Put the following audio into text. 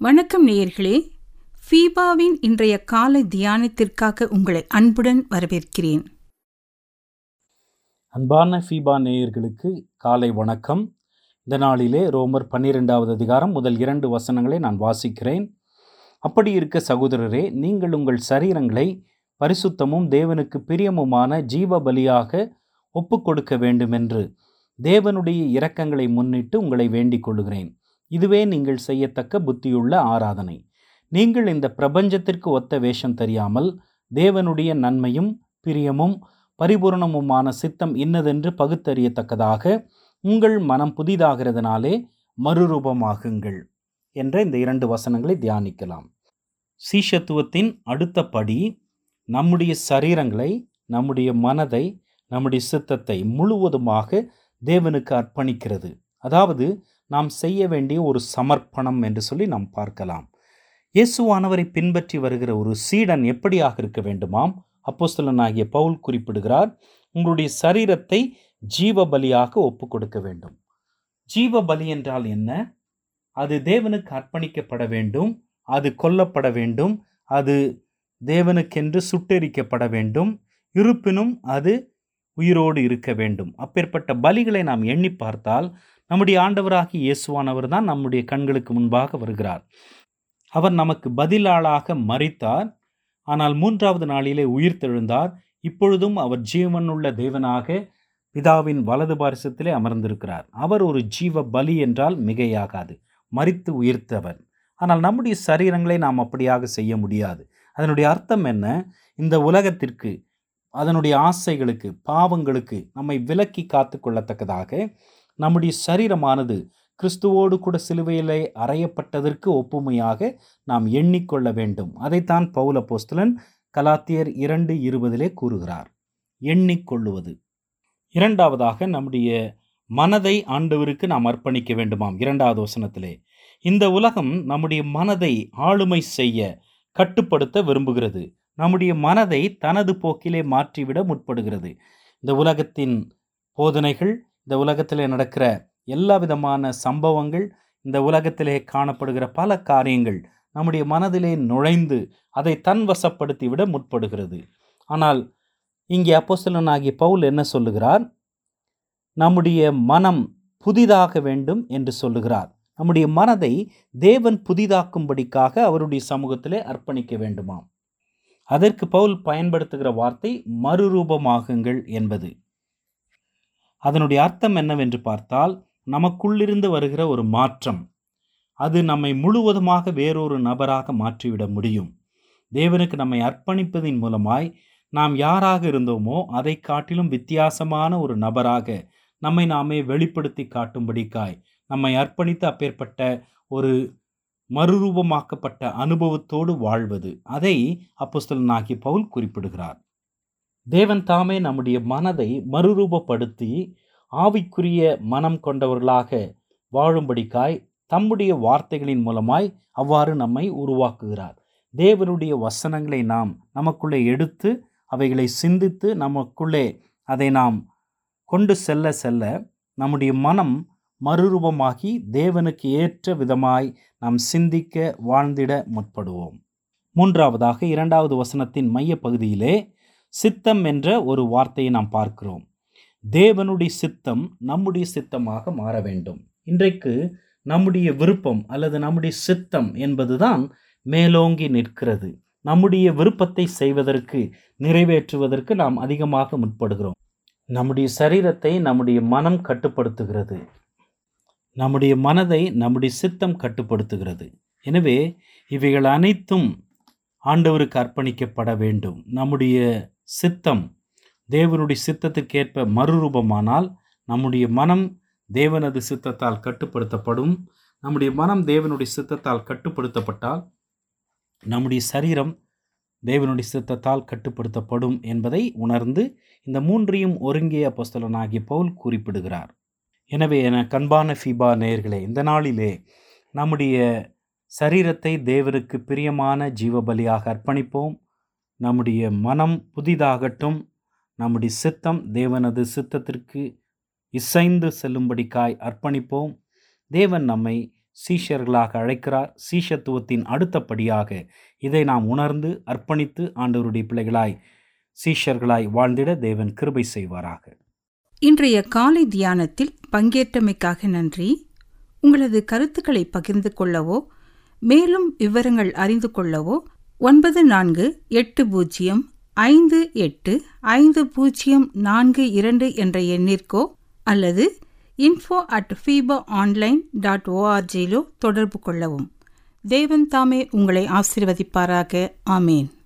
வணக்கம் நேயர்களே ஃபீபாவின் இன்றைய காலை தியானத்திற்காக உங்களை அன்புடன் வரவேற்கிறேன் அன்பான ஃபீபா நேயர்களுக்கு காலை வணக்கம் இந்த நாளிலே ரோமர் பன்னிரெண்டாவது அதிகாரம் முதல் இரண்டு வசனங்களை நான் வாசிக்கிறேன் அப்படி இருக்க சகோதரரே நீங்கள் உங்கள் சரீரங்களை பரிசுத்தமும் தேவனுக்கு பிரியமுமான ஜீவ பலியாக ஒப்புக் கொடுக்க வேண்டுமென்று தேவனுடைய இரக்கங்களை முன்னிட்டு உங்களை வேண்டிக் கொள்கிறேன் இதுவே நீங்கள் செய்யத்தக்க புத்தியுள்ள ஆராதனை நீங்கள் இந்த பிரபஞ்சத்திற்கு ஒத்த வேஷம் தெரியாமல் தேவனுடைய நன்மையும் பிரியமும் பரிபூரணமுமான சித்தம் இன்னதென்று பகுத்தறியத்தக்கதாக உங்கள் மனம் புதிதாகிறதுனாலே மறுரூபமாகுங்கள் என்ற இந்த இரண்டு வசனங்களை தியானிக்கலாம் சீஷத்துவத்தின் அடுத்த படி நம்முடைய சரீரங்களை நம்முடைய மனதை நம்முடைய சித்தத்தை முழுவதுமாக தேவனுக்கு அர்ப்பணிக்கிறது அதாவது நாம் செய்ய வேண்டிய ஒரு சமர்ப்பணம் என்று சொல்லி நாம் பார்க்கலாம் இயேசுவானவரை பின்பற்றி வருகிற ஒரு சீடன் எப்படியாக இருக்க வேண்டுமாம் அப்போஸ்தலனாகிய பவுல் குறிப்பிடுகிறார் உங்களுடைய சரீரத்தை ஜீவ பலியாக ஒப்பு கொடுக்க வேண்டும் ஜீவ பலி என்றால் என்ன அது தேவனுக்கு அர்ப்பணிக்கப்பட வேண்டும் அது கொல்லப்பட வேண்டும் அது தேவனுக்கென்று சுட்டெரிக்கப்பட வேண்டும் இருப்பினும் அது உயிரோடு இருக்க வேண்டும் அப்பேற்பட்ட பலிகளை நாம் எண்ணி பார்த்தால் நம்முடைய ஆண்டவராகி இயேசுவானவர் தான் நம்முடைய கண்களுக்கு முன்பாக வருகிறார் அவர் நமக்கு பதிலாளாக மறித்தார் ஆனால் மூன்றாவது நாளிலே உயிர்த்தெழுந்தார் இப்பொழுதும் அவர் ஜீவனுள்ள தேவனாக பிதாவின் வலது பாரிசத்திலே அமர்ந்திருக்கிறார் அவர் ஒரு ஜீவ பலி என்றால் மிகையாகாது மறித்து உயிர்த்தவர் ஆனால் நம்முடைய சரீரங்களை நாம் அப்படியாக செய்ய முடியாது அதனுடைய அர்த்தம் என்ன இந்த உலகத்திற்கு அதனுடைய ஆசைகளுக்கு பாவங்களுக்கு நம்மை விலக்கி காத்து கொள்ளத்தக்கதாக நம்முடைய சரீரமானது கிறிஸ்துவோடு கூட சிலுவையிலே அறையப்பட்டதற்கு ஒப்புமையாக நாம் எண்ணிக்கொள்ள வேண்டும் அதைத்தான் பவுல போஸ்தலன் கலாத்தியர் இரண்டு இருபதிலே கூறுகிறார் எண்ணிக்கொள்ளுவது இரண்டாவதாக நம்முடைய மனதை ஆண்டவருக்கு நாம் அர்ப்பணிக்க வேண்டுமாம் இரண்டாவது வசனத்திலே இந்த உலகம் நம்முடைய மனதை ஆளுமை செய்ய கட்டுப்படுத்த விரும்புகிறது நம்முடைய மனதை தனது போக்கிலே மாற்றிவிட முற்படுகிறது இந்த உலகத்தின் போதனைகள் இந்த உலகத்திலே நடக்கிற எல்லா விதமான சம்பவங்கள் இந்த உலகத்திலே காணப்படுகிற பல காரியங்கள் நம்முடைய மனதிலே நுழைந்து அதை தன் வசப்படுத்தி விட முற்படுகிறது ஆனால் இங்கே அப்போஸ்தலனாகிய பவுல் என்ன சொல்லுகிறார் நம்முடைய மனம் புதிதாக வேண்டும் என்று சொல்லுகிறார் நம்முடைய மனதை தேவன் புதிதாக்கும்படிக்காக அவருடைய சமூகத்திலே அர்ப்பணிக்க வேண்டுமாம் அதற்கு பவுல் பயன்படுத்துகிற வார்த்தை மறுரூபமாகுங்கள் என்பது அதனுடைய அர்த்தம் என்னவென்று பார்த்தால் நமக்குள்ளிருந்து வருகிற ஒரு மாற்றம் அது நம்மை முழுவதுமாக வேறொரு நபராக மாற்றிவிட முடியும் தேவனுக்கு நம்மை அர்ப்பணிப்பதின் மூலமாய் நாம் யாராக இருந்தோமோ அதை காட்டிலும் வித்தியாசமான ஒரு நபராக நம்மை நாமே வெளிப்படுத்தி காட்டும்படிக்காய் நம்மை அர்ப்பணித்து அப்பேற்பட்ட ஒரு மறுரூபமாக்கப்பட்ட அனுபவத்தோடு வாழ்வது அதை அப்போஸ்தலனாகி பவுல் குறிப்பிடுகிறார் தேவன் தாமே நம்முடைய மனதை மறுரூபப்படுத்தி ஆவிக்குரிய மனம் கொண்டவர்களாக வாழும்படிக்காய் தம்முடைய வார்த்தைகளின் மூலமாய் அவ்வாறு நம்மை உருவாக்குகிறார் தேவனுடைய வசனங்களை நாம் நமக்குள்ளே எடுத்து அவைகளை சிந்தித்து நமக்குள்ளே அதை நாம் கொண்டு செல்ல செல்ல நம்முடைய மனம் மறுரூபமாகி தேவனுக்கு ஏற்ற விதமாய் நாம் சிந்திக்க வாழ்ந்திட முற்படுவோம் மூன்றாவதாக இரண்டாவது வசனத்தின் மைய பகுதியிலே சித்தம் என்ற ஒரு வார்த்தையை நாம் பார்க்கிறோம் தேவனுடைய சித்தம் நம்முடைய சித்தமாக மாற வேண்டும் இன்றைக்கு நம்முடைய விருப்பம் அல்லது நம்முடைய சித்தம் என்பதுதான் மேலோங்கி நிற்கிறது நம்முடைய விருப்பத்தை செய்வதற்கு நிறைவேற்றுவதற்கு நாம் அதிகமாக முற்படுகிறோம் நம்முடைய சரீரத்தை நம்முடைய மனம் கட்டுப்படுத்துகிறது நம்முடைய மனதை நம்முடைய சித்தம் கட்டுப்படுத்துகிறது எனவே இவைகள் அனைத்தும் ஆண்டவருக்கு அர்ப்பணிக்கப்பட வேண்டும் நம்முடைய சித்தம் தேவனுடைய சித்தத்துக்கேற்ப மறுரூபமானால் நம்முடைய மனம் தேவனது சித்தத்தால் கட்டுப்படுத்தப்படும் நம்முடைய மனம் தேவனுடைய சித்தத்தால் கட்டுப்படுத்தப்பட்டால் நம்முடைய சரீரம் தேவனுடைய சித்தத்தால் கட்டுப்படுத்தப்படும் என்பதை உணர்ந்து இந்த மூன்றையும் ஒருங்கிய அப்போஸ்தலனாகிய பவுல் குறிப்பிடுகிறார் எனவே என கண்பான ஃபீபா நேயர்களே இந்த நாளிலே நம்முடைய சரீரத்தை தேவனுக்கு பிரியமான ஜீவபலியாக அர்ப்பணிப்போம் நம்முடைய மனம் புதிதாகட்டும் நம்முடைய சித்தம் தேவனது சித்தத்திற்கு இசைந்து செல்லும்படிக்காய் அர்ப்பணிப்போம் தேவன் நம்மை சீஷர்களாக அழைக்கிறார் சீஷத்துவத்தின் அடுத்த படியாக இதை நாம் உணர்ந்து அர்ப்பணித்து ஆண்டவருடைய பிள்ளைகளாய் சீஷர்களாய் வாழ்ந்திட தேவன் கிருபை செய்வாராக இன்றைய காலை தியானத்தில் பங்கேற்றமைக்காக நன்றி உங்களது கருத்துக்களை பகிர்ந்து கொள்ளவோ மேலும் விவரங்கள் அறிந்து கொள்ளவோ ஒன்பது நான்கு எட்டு பூஜ்ஜியம் ஐந்து எட்டு ஐந்து பூஜ்ஜியம் நான்கு இரண்டு என்ற எண்ணிற்கோ அல்லது info at FIFA online dot ஓஆர்ஜியிலோ தொடர்பு கொள்ளவும் தேவன் தாமே உங்களை ஆசீர்வதிப்பாராக ஆமேன்